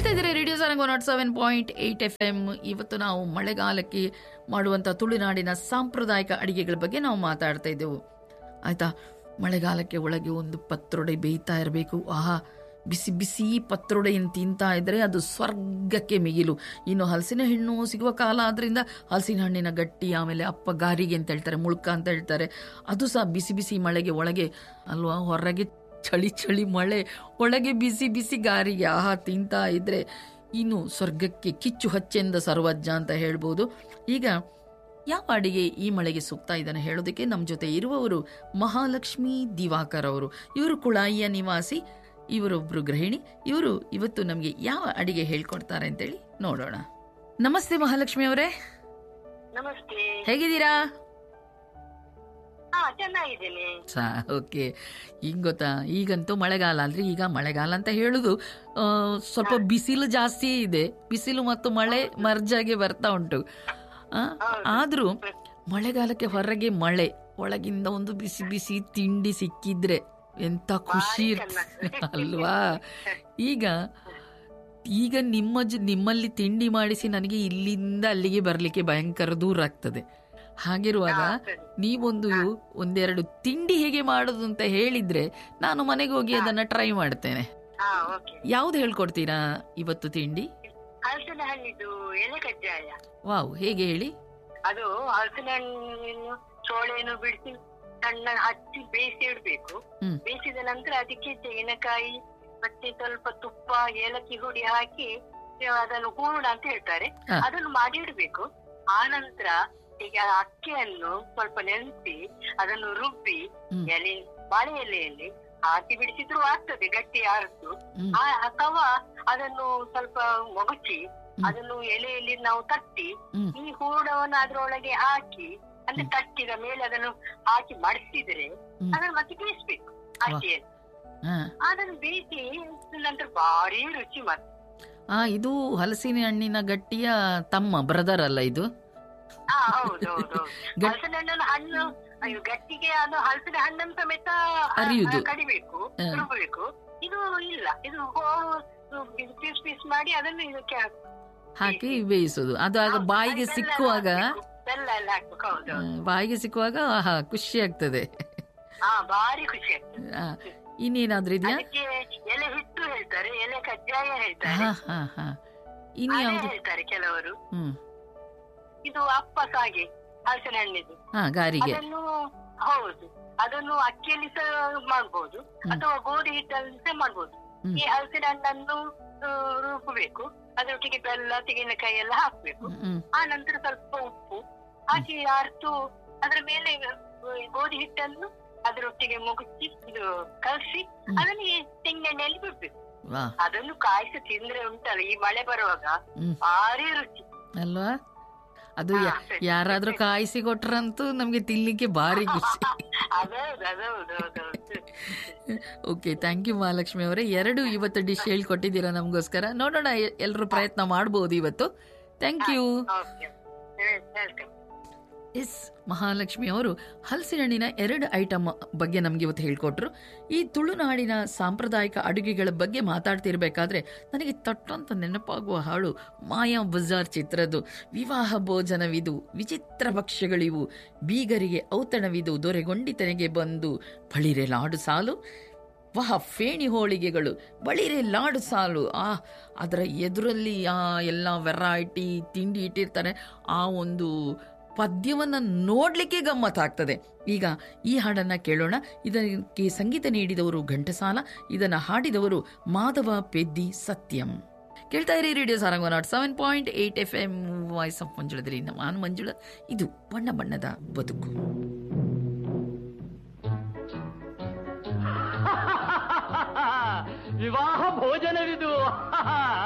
ಕೇಳ್ತಾ ಇದ್ದೀರಾ radio Sarang nought seven point eight F M ಇವತ್ತು ನಾವು ಮಳೆಗಾಲಕ್ಕೆ ಮಾಡುವಂಥ ತುಳುನಾಡಿನ ಸಾಂಪ್ರದಾಯಿಕ ಅಡಿಗೆಗಳ ಬಗ್ಗೆ ನಾವು ಮಾತಾಡ್ತಾ ಇದ್ದೆವು ಆಯ್ತಾ ಮಳೆಗಾಲಕ್ಕೆ ಒಳಗೆ ಒಂದು ಪತ್ರೊಡೆ ಬೇಯ್ತಾ ಇರಬೇಕು ಆಹಾ ಬಿಸಿ ಬಿಸಿ ಪತ್ರೊಡೆಯನ್ನು ತಿಂತಾ ಇದ್ರೆ ಅದು ಸ್ವರ್ಗಕ್ಕೆ ಮಿಗಿಲು ಇನ್ನು ಹಲಸಿನ ಹಣ್ಣು ಸಿಗುವ ಕಾಲ ಆದ್ರಿಂದ ಹಲಸಿನ ಹಣ್ಣಿನ ಗಟ್ಟಿ ಆಮೇಲೆ ಅಪ್ಪ ಗಾರಿಗೆ ಅಂತ ಹೇಳ್ತಾರೆ ಮುಳ್ಕ ಅಂತ ಹೇಳ್ತಾರೆ ಅದು ಸಹ ಬಿಸಿ ಬಿಸಿ ಮಳೆಗೆ ಒಳಗೆ ಅಲ್ವಾ ಹೊರಗೆ ಚಳಿ ಚಳಿ ಮಳೆ ಒಳಗೆ ಬಿಸಿ ಬಿಸಿ ಗಾರಿಗೆ ಆಹಾ ತಿಂತಾ ಇದ್ರೆ ಇನ್ನು ಸ್ವರ್ಗಕ್ಕೆ ಕಿಚ್ಚು ಹಚ್ಚೆಂದ ಸರ್ವಜ್ಞ ಅಂತ ಹೇಳ್ಬೋದು ಈಗ ಯಾವ ಅಡಿಗೆ ಈ ಮಳೆಗೆ ಸೂಕ್ತ ಇದನ್ನು ಹೇಳೋದಕ್ಕೆ ನಮ್ಮ ಜೊತೆ ಇರುವವರು ಮಹಾಲಕ್ಷ್ಮಿ ದಿವಾಕರ್ ಅವರು ಇವರು ಕುಳಾಯಿಯ ನಿವಾಸಿ ಇವರೊಬ್ರು ಗೃಹಿಣಿ ಇವರು ಇವತ್ತು ನಮಗೆ ಯಾವ ಅಡಿಗೆ ಹೇಳ್ಕೊಡ್ತಾರೆ ಅಂತೇಳಿ ನೋಡೋಣ ನಮಸ್ತೆ ಮಹಾಲಕ್ಷ್ಮಿ ಅವರೇ ನಮಸ್ತೆ ಹೇಗಿದ್ದೀರಾ ಹಾ ಚೆನ್ನಾಗಿದ್ದೇನೆ ಸಾ ಓಕೆ ಈಗ ಗೊತ್ತಾ ಈಗಂತೂ ಮಳೆಗಾಲ ಅಂದ್ರೆ ಈಗ ಮಳೆಗಾಲ ಅಂತ ಹೇಳುದು ಆ, ಸ್ವಲ್ಪ ಬಿಸಿಲು ಜಾಸ್ತಿ ಇದೆ ಬಿಸಿಲು ಮತ್ತು ಮಳೆ ಮರ್ಜಾಗಿ ಬರ್ತಾ ಉಂಟು ಆ, ಆದ್ರೂ ಮಳೆಗಾಲಕ್ಕೆ ಹೊರಗೆ ಮಳೆ ಒಳಗಿಂದ ಒಂದು ಬಿಸಿ ಬಿಸಿ ತಿಂಡಿ ಸಿಕ್ಕಿದ್ರೆ ಎಂತ ಖುಷಿ ಇರ್ತದೆ ಅಲ್ವಾ ಈಗ ಈಗ ನಿಮ್ಮ ಜ- ನಿಮ್ಮಲ್ಲಿ ತಿಂಡಿ ಮಾಡಿಸಿ ನನಗೆ ಇಲ್ಲಿಂದ ಅಲ್ಲಿಗೆ ಬರ್ಲಿಕ್ಕೆ ಭಯಂಕರ ದೂರ ಆಗ್ತದೆ ಹಾಗಿರುವಾಗ ಹಾ, ಸರಿ. ನೀವೊಂದು ಒಂದೆರಡು ತಿಂಡಿ ಹೇಗೆ ಮಾಡೋದು ಅಂತ ಹೇಳಿದ್ರೆ ನಾನು ಮನೆಗೆ ಹೋಗಿ ಅದನ್ನ ಟ್ರೈ ಮಾಡ್ತೇನೆ ಹಾ ಓಕೆ ಯಾವ್ದು ಹೇಳ್ಕೊಡ್ತೀರಾ ಇವತ್ತು ತಿಂಡಿ ಹಲಸಿನ ಹಣ್ಣಿದು ಎಲೆ ಕಜ್ಜಾಯ ವಾವ್ ಹೇಗೆ ಹೇಳಿ ಅದು ಹಲಸಿನ ಹಣ್ಣನ್ನು ಚೋಳೆಯನ್ನು ಬಿಡಿಸಿ ಸಣ್ಣ ಹಚ್ಚಿ ಬೇಯಿಸಿ ಇಡ್ಬೇಕು ಹ್ಮ್. ಬೇಯಿಸಿದ ನಂತರ ಅದಕ್ಕೆ ತೆಂಗಿನಕಾಯಿ ಮತ್ತೆ ಸ್ವಲ್ಪ ತುಪ್ಪ ಏಲಕ್ಕಿ ಹುಡಿ ಹಾಕಿ ಅದನ್ನು ಹೂರಣ ಅಂತ ಹೇಳ್ತಾರೆ ಹಾ. ಅದನ್ನು ಮಾಡಿ ಇಡ್ಬೇಕು ಆ ನಂತರ ಈಗ ಅಕ್ಕಿಯನ್ನು ಸ್ವಲ್ಪ ನೆನೆಸಿ ಅದನ್ನು ರುಬ್ಬಿ ಹ್ಮ್. ಎಲೆ ಬಾಳೆ ಎಲೆಯಲ್ಲಿ ಹಾಕಿ ಬಿಡಿಸಿದ್ರು ಆಗ್ತದೆ ಗಟ್ಟಿ ಆರಿಸು ಹ್ಮ್. ಆ- ಅಥವಾ ಅದನ್ನು ಸ್ವಲ್ಪ ಮೊಗಚಿ ಹ್ಮ್. ಅದನ್ನು ಎಲೆಯಲ್ಲಿ ನಾವು ತಟ್ಟಿ ಹ್ಮ್. ಈ ಹೂರಣವನ್ನು ಅದರೊಳಗೆ ಹಾಕಿ ಅಂದ್ರೆ ತಟ್ಟಿದ ಮೇಲೆ ಅದನ್ನು ಹಾಕಿ ಮಡಿಸಿದ್ರೆ ಹ್ಮ್. ಅದನ್ನು ಮತ್ತೆ ಬೇಯಿಸ್ಬೇಕು ಅಕ್ಕಿಯನ್ನು ಹಾ ಅದನ್ನು ಬೇಯಿಸಿ ನಂತರ ಭಾರಿ ರುಚಿ ಮತ್ತೆ ಆ ಇದು ಹಲಸಿನ ಹಣ್ಣಿನ ಗಟ್ಟಿಯ ತಮ್ಮ ಬ್ರದರ್ ಅಲ್ಲ ಇದು ಹಾ ಹೌದು ಹೌದು ಗಟ್- ಹಲಸಿನ ಹಣ್ಣನ್ನು ಹಣ್ಣು ಅಯ್ಯೋ, ಗಟ್ಟಿಗೆ ಅದು ಹಲಸಿನ ಹಣ್ಣನ್ನು ಸಮೇತ ಆ, ಅರಿಯುದು. ಆ, ಕಡಿಬೇಕು ಹಾ. ರುಬ್ಬಬೇಕು ಇದು ಇಲ್ಲ ಇದು ಪೀಸ್ ಪೀಸ್ ಮಾಡಿ ಅದನ್ನು ಇದಕ್ಕೆ ಹಾಕ್- ಹಾಕಿ ಬೇಯಿಸೋದು ಅದು ಆಗ ಹೌದು, ಬಾಯಿಗೆ ಬೆಲ್ಲ ಎಲ್ಲ ಸಿಕ್ಕುವಾಗ ಹಾಕ್ಬೇಕು. ಬೆಲ್ಲ ಎಲ್ಲ ಹಾಕ್ಬೇಕು ಹೌದು ಆ, ಬಾಯಿಗೆ ಸಿಕ್ಕುವಾಗ ಆಹಾ ಖುಷಿ ಆಗ್ತದೆ ಹಾ ಭಾರಿ ಖುಷಿ ಆಗ್ತದೆ ಆ, ಇನ್ನೇನಾದ್ರೂ ಇದೆಯಾ ಅದಕ್ಕೆ ಎಲೆ ಹಿಟ್ಟು ಹೇಳ್ತಾರೆ ಎಲೆ ಕಜ್ಜಾಯ ಹೇಳ್ತಾರೆ ಹಾ ಹಾ ಹಾ ಇನ್ನು ಅದೇ ಯಾವ್ದು ಹೇಳ್ತಾರೆ ಕೆಲವರು ಹ್ಮ್ ಇದು ಅಪ್ಪಸ ಹಾಗೆ ಹಲಸಿನ ಹಣ್ಣಿದು ಹಾ ಗಾರಿಗೆ ಅದನ್ನು ಹೌದು ಅದನ್ನು ಅಕ್ಕಿಯಲ್ಲಿ ಸಹ ಮಾಡ್ಬೋದು ಅಥವಾ ಗೋಧಿ ಹಿಟ್ಟಲ್ಲಿ ಸಹ ಮಾಡ್ಬೋದು ಹ್ಮ್. ಈ ಹಲಸಿನ ಹಣ್ಣನ್ನು ಆ, ರುಬ್ಬಬೇಕು ಅದರೊಟ್ಟಿಗೆ ಬೆಲ್ಲ ತೆಂಗಿನಕಾಯಿ ಎಲ್ಲ ಹಾಕ್ಬೇಕು ಹ್ಮ್, ಹ್ಮ್ ಆ ನಂತರ ಸ್ವಲ್ಪ ಉಪ್ಪು ಹಾಕಿ ಅರ್ತು ಅದರ ಮೇಲೆ ಈ ಗೋಧಿ ಹಿಟ್ಟನ್ನು ಅದರೊಟ್ಟಿಗೆ ಮುಗಿಸಿ ಇದು ಕಲಸಿ ಹ್ಮ್. ಅದನ್ನು ಈ ತೆಂಗಿನೆಣ್ಣೆಯಲ್ಲಿ ಬಿಡ್ಬೇಕು ವಾ ಅದನ್ನು ಕಾಯಿಸಿ ತಿಂದ್ರೆ ಉಂಟಲ್ಲ ಈ ಮಳೆ ಬರುವಾಗ ಹ್ಮ್ ಭಾರಿ ರುಚಿ ಅಲ್ವಾ ಅದು ಹಾ, ಯಾ- ಸರಿ. ಯಾರಾದ್ರೂ ಕಾಯಿಸಿ ಕೊಟ್ರಂತೂ ನಮ್ಗೆ ತಿನ್ಲಿಕ್ಕೆ ಭಾರಿ ಖುಷಿ ಅದೌದು ಅದೌದು ಅದೌದು ಓಕೆ ಥ್ಯಾಂಕ್ ಯು ಮಹಾಲಕ್ಷ್ಮಿ ಅವರೇ ಎರಡು ಇವತ್ತು ಡಿಶ್ ಹೇಳ್ಕೊಟ್ಟಿದ್ದೀರಾ ನಮಗೋಸ್ಕರ ನೋಡೋಣ ಎಲ್ಲರೂ ಪ್ರಯತ್ನ ಮಾಡ್ಬೋದು ಇವತ್ತು thank you okay welcome yes Mahalakshmi ಅವರು ಹಲಸಿನ ಹಣ್ಣಿನ ಎರಡು ಐಟಮ್ ಬಗ್ಗೆ ನಮ್ಗೆ ಇವತ್ತು ಹೇಳ್ಕೊಟ್ರು ಈ ತುಳುನಾಡಿನ ಸಾಂಪ್ರದಾಯಿಕ ಅಡುಗೆಗಳ ಬಗ್ಗೆ ಮಾತಾಡ್ತಿರ್ಬೇಕಾದ್ರೆ ನನಗೆ ತಟ್ಟಂತ ನೆನಪಾಗುವ ಹಾಳು ಮಾಯಾ ಬಜಾರ್ ಚಿತ್ರದ್ದು ವಿವಾಹ ಭೋಜನವಿದು ವಿಚಿತ್ರ ಭಕ್ಷ್ಯಗಳಿವು ಬೀಗರಿಗೆ ಔತಣವಿದು ದೊರೆಗೊಂಡಿತನೆಗೆ ಬಂದು ಬಳಿರೆ ಲಾಡು ಸಾಲು ವಹ ಫೇಣಿ ಹೋಳಿಗೆಗಳು ಬಳಿರೆ ಲಾಡು ಸಾಲು ಆ ಅದರ ಎದುರಲ್ಲಿ ಆ ಎಲ್ಲ ವೆರೈಟಿ ತಿಂಡಿ ಇಟ್ಟಿರ್ತಾರೆ ಆ ಒಂದು ಪದ್ಯವನ್ನು ನೋಡಲಿಕ್ಕೆ ಗಮ್ಮತ್ತಾಗ್ತದೆ ಈಗ ಈ ಹಾಡನ್ನು ಕೇಳೋಣ ಇದಕ್ಕೆ ಸಂಗೀತ ನೀಡಿದವರು ಘಂಟಸಾಲ ಇದನ್ನು ಹಾಡಿದವರು ಮಾಧವ ಪೆದ್ದಿ ಸತ್ಯಂ ಕೇಳ್ತಾ ಇರಿ radio Saranga nought seven point eight F M voice of ಮಂಜುಳದಲ್ಲಿ ನಾನು ಮಂಜುಳ ಇದು ಬಣ್ಣ ಬಣ್ಣದ ಬದುಕು ವಿವಾಹ ಭೋಜನವಿದು